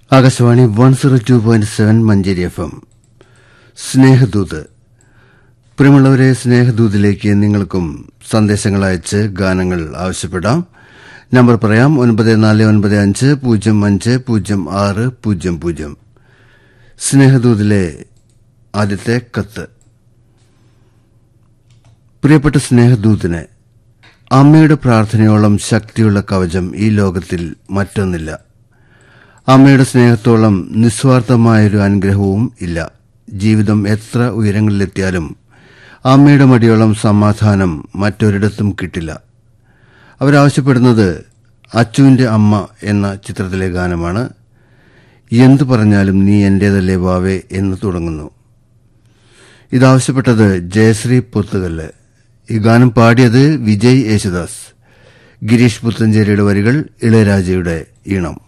Akashvani one zero two point seven Manjeri F M Snehadooth പ്രിയമുള്ളവരെ സ്നേഹദൂതിലേക്ക് നിങ്ങൾക്കും സന്ദേശങ്ങൾ അയച്ച് ഗാനങ്ങൾ ആവശ്യപ്പെടാം നമ്പർ പറയാം ഒൻപത് നാല് ഒൻപത് അഞ്ച് പൂജ്യം അഞ്ച് പൂജ്യം ആറ് പൂജ്യം പൂജ്യം സ്നേഹദൂതിലെ ആദ്യത്തെ കത്ത് പ്രിയപ്പെട്ട സ്നേഹദൂതിന് അമ്മയുടെ പ്രാർത്ഥനയോളം ശക്തിയുള്ള കവചം ഈ ലോകത്തിൽ മറ്റൊന്നില്ല അമ്മയുടെ സ്നേഹത്തോളം നിസ്വാർത്ഥമായൊരു അനുഗ്രഹവും ഇല്ല ജീവിതം എത്ര ഉയരങ്ങളിലെത്തിയാലും അമ്മയുടെ മടിയോളം സമാധാനം മറ്റൊരിടത്തും കിട്ടില്ല അവരാവശ്യപ്പെടുന്നത് അച്ചുവിന്റെ അമ്മ എന്ന ചിത്രത്തിലെ ഗാനമാണ് എന്തു പറഞ്ഞാലും നീ എന്റേതല്ലേ വാവേ എന്ന് തുടങ്ങുന്നു ഇതാവശ്യപ്പെട്ടത് ജയശ്രീ പൊത്തുകല്ല് ഈ ഗാനം പാടിയത് വിജയ് യേശുദാസ് ഗിരീഷ് പുത്തഞ്ചേരിയുടെ വരികൾ ഇളയരാജയുടെ ഈണം